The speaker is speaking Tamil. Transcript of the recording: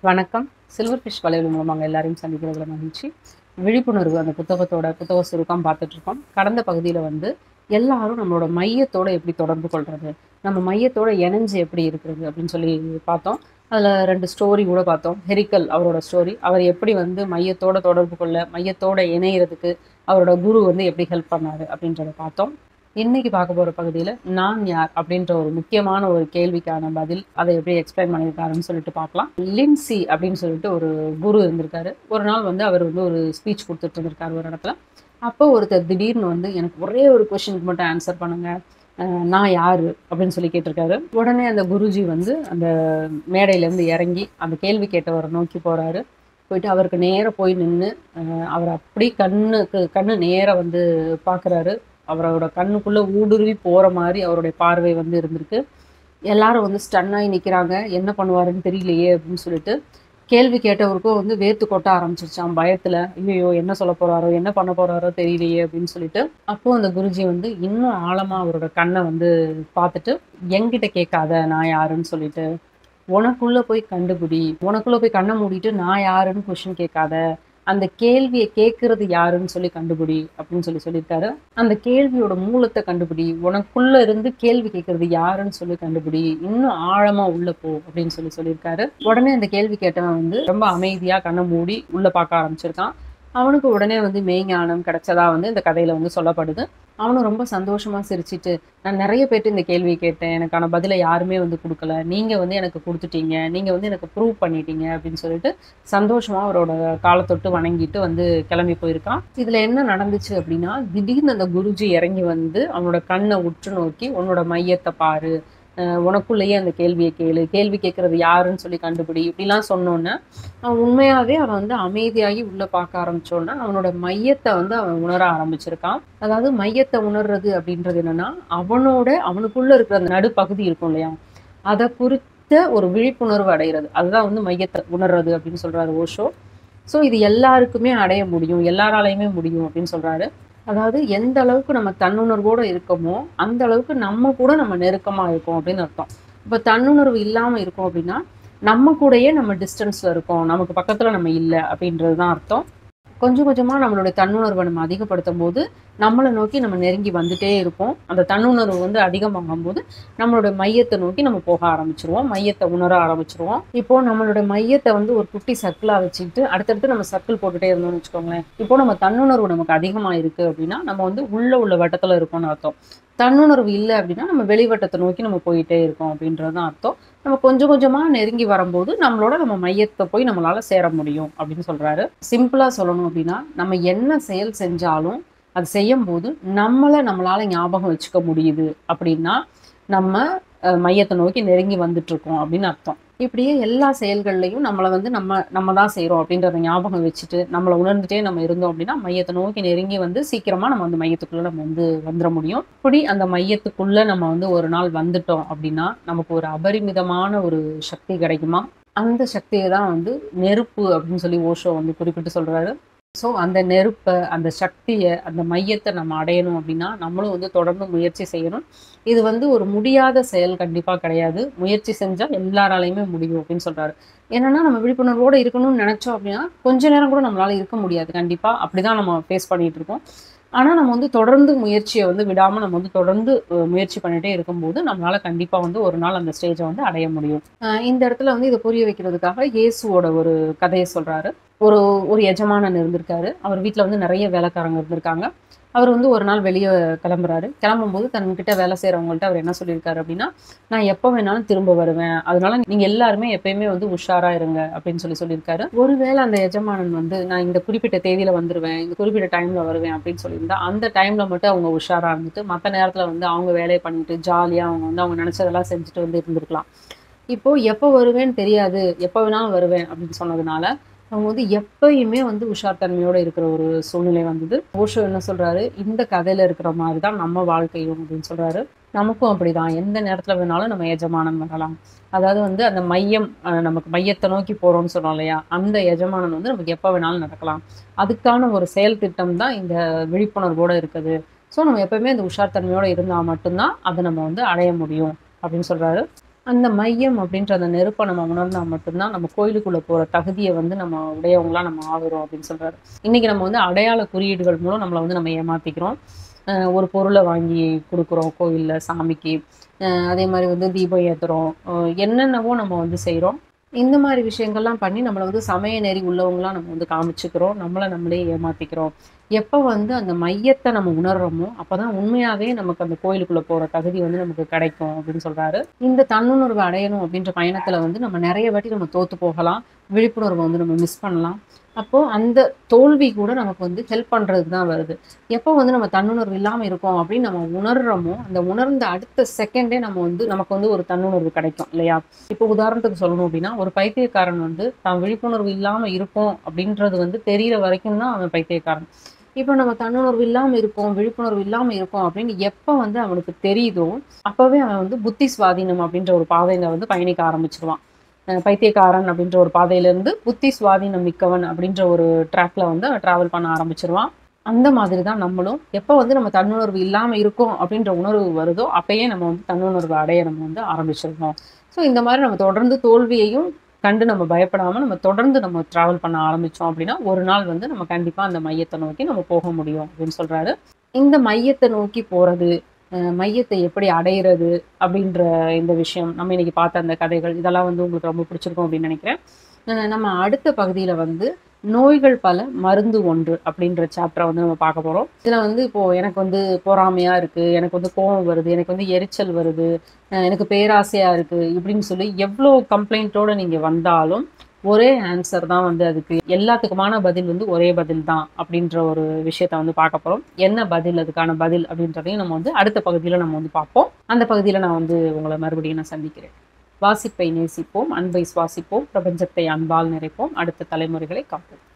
வணக்கம் சில்வர் ஃபிஷ் வலைவலி மூலமாக எல்லாரையும் சந்திக்கிறதுல மகிழ்ச்சி விழிப்புணர்வு அந்த புத்தகத்தோட புத்தக சுருக்கம் பார்த்துட்டு இருக்கோம் கடந்த பகுதியில் வந்து எல்லாரும் நம்மளோட மையத்தோட எப்படி தொடர்பு கொள்றது நம்ம மையத்தோட இணைஞ்சு எப்படி இருக்கிறது அப்படின்னு சொல்லி பார்த்தோம் அதில் ரெண்டு ஸ்டோரி கூட பார்த்தோம் ஹெரிக்கல் அவரோட ஸ்டோரி அவர் எப்படி வந்து மையத்தோட தொடர்பு கொள்ள மையத்தோட இணையிறதுக்கு அவரோட குரு வந்து எப்படி ஹெல்ப் பண்ணாரு அப்படின்றத பார்த்தோம் இன்னைக்கு பார்க்க போகிற பகுதியில் நான் யார் அப்படின்ற ஒரு முக்கியமான ஒரு கேள்விக்கான பதில் அதை எப்படி எக்ஸ்பிளைன் பண்ணியிருக்காருன்னு சொல்லிட்டு பார்க்கலாம் லின்சி அப்படின்னு சொல்லிட்டு ஒரு குரு இருந்திருக்காரு ஒரு நாள் வந்து அவர் வந்து ஒரு ஸ்பீச் கொடுத்துட்டு இருந்திருக்காரு ஒரு இடத்துல அப்போ ஒருத்தர் திடீர்னு வந்து எனக்கு ஒரே ஒரு கொஷினுக்கு மட்டும் ஆன்சர் பண்ணுங்க அஹ் நான் யாரு அப்படின்னு சொல்லி கேட்டிருக்காரு உடனே அந்த குருஜி வந்து அந்த மேடையிலேருந்து இறங்கி அந்த கேள்வி கேட்டவரை நோக்கி போறாரு போயிட்டு அவருக்கு நேராக போய் நின்று அவர் அப்படி கண்ணுக்கு கண்ணு நேராக வந்து பார்க்குறாரு அவரோட கண்ணுக்குள்ள ஊடுருவி போற மாதிரி அவருடைய பார்வை வந்து இருந்திருக்கு எல்லாரும் வந்து ஸ்டன் ஆகி நிற்கிறாங்க என்ன பண்ணுவாருன்னு தெரியலையே அப்படின்னு சொல்லிட்டு கேள்வி கேட்டவருக்கும் வந்து வேர்த்து கொட்ட ஆரம்பிச்சிருச்சான் பயத்துல ஐயோ என்ன சொல்ல போறாரோ என்ன பண்ண போறாரோ தெரியலையே அப்படின்னு சொல்லிட்டு அப்போ அந்த குருஜி வந்து இன்னும் ஆழமா அவரோட கண்ணை வந்து பார்த்துட்டு என்கிட்ட கேட்காத நான் யாருன்னு சொல்லிட்டு உனக்குள்ள போய் கண்டுபிடி உனக்குள்ள போய் கண்ணை மூடிட்டு நான் யாருன்னு கொஷின் கேட்காத அந்த கேள்வியை கேட்கறது யாருன்னு சொல்லி கண்டுபிடி அப்படின்னு சொல்லி சொல்லியிருக்காரு அந்த கேள்வியோட மூலத்தை கண்டுபிடி உனக்குள்ள இருந்து கேள்வி கேட்கறது யாருன்னு சொல்லி கண்டுபிடி இன்னும் ஆழமா உள்ள போ அப்படின்னு சொல்லி சொல்லியிருக்காரு உடனே அந்த கேள்வி கேட்டவன் வந்து ரொம்ப அமைதியா கண்ணை மூடி உள்ள பார்க்க ஆரம்பிச்சிருக்கான் அவனுக்கு உடனே வந்து மெய்ஞானம் கிடைச்சதா வந்து இந்த கதையில வந்து சொல்லப்படுது அவனும் ரொம்ப சந்தோஷமா சிரிச்சிட்டு நான் நிறைய பேர்ட்டு இந்த கேள்வியை கேட்டேன் எனக்கான பதிலை யாருமே வந்து கொடுக்கல நீங்க வந்து எனக்கு கொடுத்துட்டீங்க நீங்க வந்து எனக்கு ப்ரூவ் பண்ணிட்டீங்க அப்படின்னு சொல்லிட்டு சந்தோஷமா அவரோட காலத்தொட்டு வணங்கிட்டு வந்து கிளம்பி போயிருக்கான் இதுல என்ன நடந்துச்சு அப்படின்னா திடீர்னு அந்த குருஜி இறங்கி வந்து அவனோட கண்ணை உற்று நோக்கி உன்னோட மையத்தை பாரு அஹ் உனக்குள்ளேயே அந்த கேள்வியை கேளு கேள்வி கேட்கறது யாருன்னு சொல்லி கண்டுபிடி இப்படிலாம் சொன்னோன்னே அவன் உண்மையாவே அவன் வந்து அமைதியாகி உள்ள பார்க்க ஆரம்பிச்சோன்னா அவனோட மையத்தை வந்து அவன் உணர ஆரம்பிச்சிருக்கான் அதாவது மையத்தை உணர்றது அப்படின்றது என்னன்னா அவனோட அவனுக்குள்ள இருக்கிற அந்த நடுப்பகுதி இருக்கும் இல்லையா அதை குறித்த ஒரு விழிப்புணர்வு அடைகிறது அதுதான் வந்து மையத்தை உணர்றது அப்படின்னு சொல்றாரு ஓஷோ ஸோ இது எல்லாருக்குமே அடைய முடியும் எல்லாராலையுமே முடியும் அப்படின்னு சொல்றாரு அதாவது எந்த அளவுக்கு நம்ம தன்னுணர்வோட இருக்கோமோ அந்த அளவுக்கு நம்ம கூட நம்ம நெருக்கமா இருக்கோம் அப்படின்னு அர்த்தம் இப்போ தன்னுணர்வு இல்லாம இருக்கோம் அப்படின்னா நம்ம கூடயே நம்ம டிஸ்டன்ஸ்ல இருக்கோம் நமக்கு பக்கத்துல நம்ம இல்லை அப்படின்றது தான் அர்த்தம் கொஞ்சம் கொஞ்சமா நம்மளுடைய தன்னுணர்வை நம்ம அதிகப்படுத்தும் போது நம்மளை நோக்கி நம்ம நெருங்கி வந்துட்டே இருப்போம் அந்த தன்னுணர்வு வந்து அதிகமாகும் போது நம்மளோட மையத்தை நோக்கி நம்ம போக ஆரம்பிச்சிருவோம் மையத்தை உணர ஆரம்பிச்சிருவோம் இப்போ நம்மளோட மையத்தை வந்து ஒரு குட்டி சர்க்கிளா வச்சுக்கிட்டு அடுத்தடுத்து நம்ம சர்க்கிள் போட்டுட்டே இருந்தோம்னு வச்சுக்கோங்களேன் இப்போ நம்ம தன்னுணர்வு நமக்கு அதிகமா இருக்கு அப்படின்னா நம்ம வந்து உள்ள உள்ள வட்டத்துல இருக்கோம்னு அர்த்தம் தன்னுணர்வு இல்லை அப்படின்னா நம்ம வெளிவட்டத்தை நோக்கி நம்ம போயிட்டே இருக்கோம் அப்படின்றது தான் அர்த்தம் நம்ம கொஞ்சம் கொஞ்சமா நெருங்கி வரும்போது நம்மளோட நம்ம மையத்தை போய் நம்மளால சேர முடியும் அப்படின்னு சொல்றாரு சிம்பிளா சொல்லணும் அப்படின்னா நம்ம என்ன செயல் செஞ்சாலும் அது செய்யும் போது நம்மளை நம்மளால ஞாபகம் வச்சுக்க முடியுது அப்படின்னா நம்ம அஹ், மையத்தை நோக்கி நெருங்கி வந்துட்டு இருக்கோம் அப்படின்னு அர்த்தம் இப்படியே எல்லா செயல்கள்லையும் நம்மளை வந்து நம்ம நம்ம தான் செய்கிறோம் அப்படின்றத ஞாபகம் வச்சுட்டு நம்மளை உணர்ந்துட்டே நம்ம இருந்தோம் அப்படின்னா மையத்தை நோக்கி நெருங்கி வந்து சீக்கிரமா நம்ம அந்த மையத்துக்குள்ள நம்ம வந்து வந்துட முடியும் இப்படி அந்த மையத்துக்குள்ள நம்ம வந்து ஒரு நாள் வந்துட்டோம் அப்படின்னா நமக்கு ஒரு அபரிமிதமான ஒரு சக்தி கிடைக்குமா அந்த சக்தியை தான் வந்து நெருப்பு அப்படின்னு சொல்லி ஓஷோ வந்து குறிப்பிட்டு சொல்றாரு ஸோ அந்த நெருப்பை அந்த சக்தியை அந்த மையத்தை நம்ம அடையணும் அப்படின்னா நம்மளும் வந்து தொடர்ந்து முயற்சி செய்யணும் இது வந்து ஒரு முடியாத செயல் கண்டிப்பாக கிடையாது முயற்சி செஞ்சால் எல்லாராலையுமே முடியும் அப்படின்னு சொல்றாரு என்னன்னா நம்ம விழிப்புணர்வோட இருக்கணும்னு நினைச்சோம் அப்படின்னா கொஞ்ச நேரம் கூட நம்மளால இருக்க முடியாது கண்டிப்பாக அப்படிதான் நம்ம ஃபேஸ் பண்ணிட்டு இருக்கோம் ஆனால் நம்ம வந்து தொடர்ந்து முயற்சியை வந்து விடாமல் நம்ம வந்து தொடர்ந்து அஹ், முயற்சி பண்ணிட்டே இருக்கும்போது நம்மளால கண்டிப்பாக வந்து ஒரு நாள் அந்த ஸ்டேஜை வந்து அடைய முடியும் அஹ் இந்த இடத்துல வந்து இதை புரிய வைக்கிறதுக்காக இயேசுவோட ஒரு கதையை சொல்றாரு ஒரு ஒரு எஜமானன் இருந்திருக்காரு அவர் வீட்டில் வந்து நிறைய வேலைக்காரங்க இருந்திருக்காங்க அவர் வந்து ஒரு நாள் வெளியே கிளம்புறாரு கிளம்பும்போது தன்கிட்ட வேலை செய்கிறவங்கள்ட்ட அவர் என்ன சொல்லியிருக்காரு அப்படின்னா நான் எப்போ வேணாலும் திரும்ப வருவேன் அதனால நீங்க எல்லாருமே எப்பயுமே வந்து உஷாரா இருங்க அப்படின்னு சொல்லி சொல்லியிருக்காரு ஒருவேளை அந்த எஜமானன் வந்து நான் இந்த குறிப்பிட்ட தேதியில வந்துருவேன் இந்த குறிப்பிட்ட டைம்ல வருவேன் அப்படின்னு சொல்லியிருந்தா அந்த டைம்ல மட்டும் அவங்க உஷாரா இருந்துட்டு மற்ற நேரத்துல வந்து அவங்க வேலையை பண்ணிட்டு ஜாலியா அவங்க வந்து அவங்க நினைச்சதெல்லாம் செஞ்சுட்டு வந்து இருந்திருக்கலாம் இப்போ எப்போ வருவேன்னு தெரியாது எப்போ வேணாலும் வருவேன் அப்படின்னு சொன்னதுனால அவங்க வந்து எப்பயுமே வந்து உஷார் தன்மையோட இருக்கிற ஒரு சூழ்நிலை வந்தது ஓஷோ என்ன சொல்றாரு இந்த கதையில இருக்கிற மாதிரி தான் நம்ம வாழ்க்கையும் அப்படின்னு சொல்றாரு நமக்கும் அப்படிதான் எந்த நேரத்துல வேணாலும் நம்ம எஜமானன் வரலாம் அதாவது வந்து அந்த மையம் அஹ், நமக்கு மையத்தை நோக்கி போறோம்னு சொன்னோம் இல்லையா அந்த எஜமானன் வந்து நமக்கு எப்போ வேணாலும் நடக்கலாம் அதுக்கான ஒரு செயல் திட்டம் தான் இந்த விழிப்புணர்வோட இருக்குது ஸோ நம்ம எப்பவுமே அந்த உஷார் தன்மையோட இருந்தால் மட்டும்தான் அதை நம்ம வந்து அடைய முடியும் அப்படின்னு சொல்றாரு அந்த மையம் அப்படின்ற அந்த நெருப்பை நம்ம உணர்ந்தா மட்டும்தான் நம்ம கோயிலுக்குள்ள போற தகுதியை வந்து நம்ம உடையவங்களா நம்ம ஆகுறோம் அப்படின்னு சொல்றாரு இன்னைக்கு நம்ம வந்து அடையாள குறியீடுகள் மூலம் நம்மளை வந்து நம்ம ஏமாத்திக்கிறோம் அஹ் ஒரு பொருளை வாங்கி கொடுக்குறோம் கோயில்ல சாமிக்கு அஹ் அதே மாதிரி வந்து தீபம் ஏத்துறோம் அஹ் என்னென்னவோ நம்ம வந்து செய்றோம் இந்த மாதிரி விஷயங்கள்லாம் பண்ணி நம்மளை வந்து சமய நெறி உள்ளவங்களாம் நம்ம வந்து காமிச்சுக்கிறோம் நம்மளை நம்மளே ஏமாத்திக்கிறோம் எப்போ வந்து அந்த மையத்தை நம்ம உணர்றோமோ அப்பதான் உண்மையாவே நமக்கு அந்த கோயிலுக்குள்ள போற தகுதி வந்து நமக்கு கிடைக்கும் அப்படின்னு சொல்றாரு இந்த தன்னுணர்வு அடையணும் அப்படின்ற பயணத்துல வந்து நம்ம நிறைய வாட்டி நம்ம தோத்து போகலாம் விழிப்புணர்வை வந்து நம்ம மிஸ் பண்ணலாம் அப்போ அந்த தோல்வி கூட நமக்கு வந்து ஹெல்ப் பண்றதுக்கு தான் வருது எப்போ வந்து நம்ம தன்னுணர்வு இல்லாம இருக்கோம் அப்படின்னு நம்ம உணர்றோமோ அந்த உணர்ந்த அடுத்த செகண்டே நம்ம வந்து நமக்கு வந்து ஒரு தன்னுணர்வு கிடைக்கும் இல்லையா இப்போ உதாரணத்துக்கு சொல்லணும் அப்படின்னா ஒரு பைத்தியக்காரன் வந்து தான் விழிப்புணர்வு இல்லாம இருக்கோம் அப்படின்றது வந்து தெரியற வரைக்கும் தான் அவன் பைத்தியக்காரன் இப்போ நம்ம தன்னுணர்வு இல்லாம இருக்கோம் விழிப்புணர்வு இல்லாம இருக்கோம் அப்படின்னு எப்போ வந்து அவனுக்கு தெரியுதோ அப்பவே அவன் வந்து புத்தி சுவாதீனம் அப்படின்ற ஒரு பாதையில வந்து பயணிக்க ஆரம்பிச்சிருவான் அஹ் பைத்தியக்காரன் அப்படின்ற ஒரு பாதையிலிருந்து புத்தி சுவாதீனம் மிக்கவன் அப்படின்ற ஒரு ட்ராக்ல வந்து டிராவல் பண்ண ஆரம்பிச்சிருவான் அந்த மாதிரி தான் நம்மளும் எப்போ வந்து நம்ம தன்னுணர்வு இல்லாமல் இருக்கோம் அப்படின்ற உணர்வு வருதோ அப்பயே நம்ம வந்து தன்னுணர்வு அடைய நம்ம வந்து ஆரம்பிச்சிருக்கோம் ஸோ இந்த மாதிரி நம்ம தொடர்ந்து தோல்வியையும் கண்டு நம்ம பயப்படாமல் நம்ம தொடர்ந்து நம்ம ட்ராவல் பண்ண ஆரம்பித்தோம் அப்படின்னா ஒரு நாள் வந்து நம்ம கண்டிப்பாக அந்த மையத்தை நோக்கி நம்ம போக முடியும் அப்படின்னு சொல்கிறாரு இந்த மையத்தை நோக்கி போகிறது மையத்தை எப்படி அடையிறது அப்படின்ற இந்த விஷயம் நம்ம இன்னைக்கு பார்த்த அந்த கதைகள் இதெல்லாம் வந்து உங்களுக்கு ரொம்ப பிடிச்சிருக்கும் அப்படின்னு நினைக்கிறேன் அஹ் நம்ம அடுத்த பகுதியில் வந்து நோய்கள் பல மருந்து ஒன்று அப்படின்ற சாப்டரை வந்து நம்ம பார்க்க போகிறோம் இதில் வந்து இப்போ எனக்கு வந்து பொறாமையாக இருக்குது எனக்கு வந்து கோபம் வருது எனக்கு வந்து எரிச்சல் வருது அஹ் எனக்கு பேராசையாக இருக்குது இப்படின்னு சொல்லி எவ்வளோ கம்ப்ளைண்ட்டோடு நீங்கள் வந்தாலும் ஒரே ஆன்சர் தான் வந்து அதுக்கு எல்லாத்துக்குமான பதில் வந்து ஒரே பதில் தான் அப்படின்ற ஒரு விஷயத்த வந்து பார்க்க போகிறோம் என்ன பதில் அதுக்கான பதில் அப்படின்றதையும் நம்ம வந்து அடுத்த பகுதியில் நம்ம வந்து பார்ப்போம் அந்த பகுதியில் நான் வந்து உங்களை மறுபடியும் நான் சந்திக்கிறேன் வாசிப்பை நேசிப்போம் அன்பை சுவாசிப்போம் பிரபஞ்சத்தை அன்பால் நிறைப்போம் அடுத்த தலைமுறைகளை காப்போம்